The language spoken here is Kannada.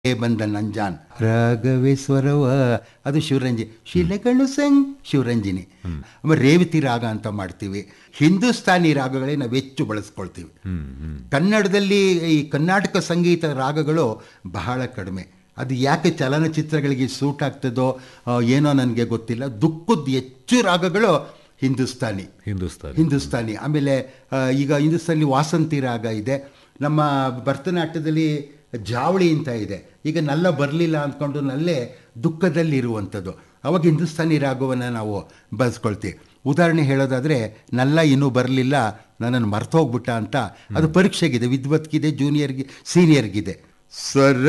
ಬಂದ ನಂಜಾನ್ ರಾಘವೇಶ್ವರವ ಅದು ಶಿವರಂಜಿ ಶಿಲೆಗಳು ಸಂಗ್ ಶಿವರಂಜಿನಿ ಆಮೇಲೆ ರೇವತಿ ರಾಗ ಅಂತ ಮಾಡ್ತೀವಿ ಹಿಂದೂಸ್ತಾನಿ ರಾಗಗಳೇ ನಾವು ಹೆಚ್ಚು ಬಳಸ್ಕೊಳ್ತೀವಿ ಕನ್ನಡದಲ್ಲಿ ಈ ಕರ್ನಾಟಕ ಸಂಗೀತ ರಾಗಗಳು ಬಹಳ ಕಡಿಮೆ ಅದು ಯಾಕೆ ಚಲನಚಿತ್ರಗಳಿಗೆ ಸೂಟ್ ಆಗ್ತದೋ ಆ, ಏನೋ ನನಗೆ ಗೊತ್ತಿಲ್ಲ ದುಃಖದ ಹೆಚ್ಚು ರಾಗಗಳು ಹಿಂದೂಸ್ತಾನಿ ಹಿಂದೂಸ್ತಾನಿ ಹಿಂದೂಸ್ತಾನಿ ಆಮೇಲೆ ಆ, ಈಗ ಹಿಂದೂಸ್ತಾನಿ ವಾಸಂತಿ ರಾಗ ಇದೆ ನಮ್ಮ ಭರತನಾಟ್ಯದಲ್ಲಿ ಜಾವಳಿ ಅಂತ ಇದೆ ಈಗ ನಲ್ಲ ಬರಲಿಲ್ಲ ಅಂದ್ಕೊಂಡು ನಲ್ಲೇ ದುಃಖದಲ್ಲಿ ಇರುವಂಥದ್ದು ಅವಾಗ ಹಿಂದೂಸ್ತಾನಿ ರಾಗವನ್ನು ನಾವು ಬಳಸ್ಕೊಳ್ತೀವಿ ಉದಾಹರಣೆ ಹೇಳೋದಾದರೆ ನಲ್ಲ ಇನ್ನೂ ಬರಲಿಲ್ಲ ನನ್ನನ್ನು ಮರ್ತೋಗ್ಬಿಟ್ಟ ಅಂತ ಅದು ಪರೀಕ್ಷೆಗಿದೆ ವಿದ್ವತ್ಗಿದೆ ಜೂನಿಯರ್ಗೆ ಸೀನಿಯರ್ಗಿದೆ ಸ್ವರ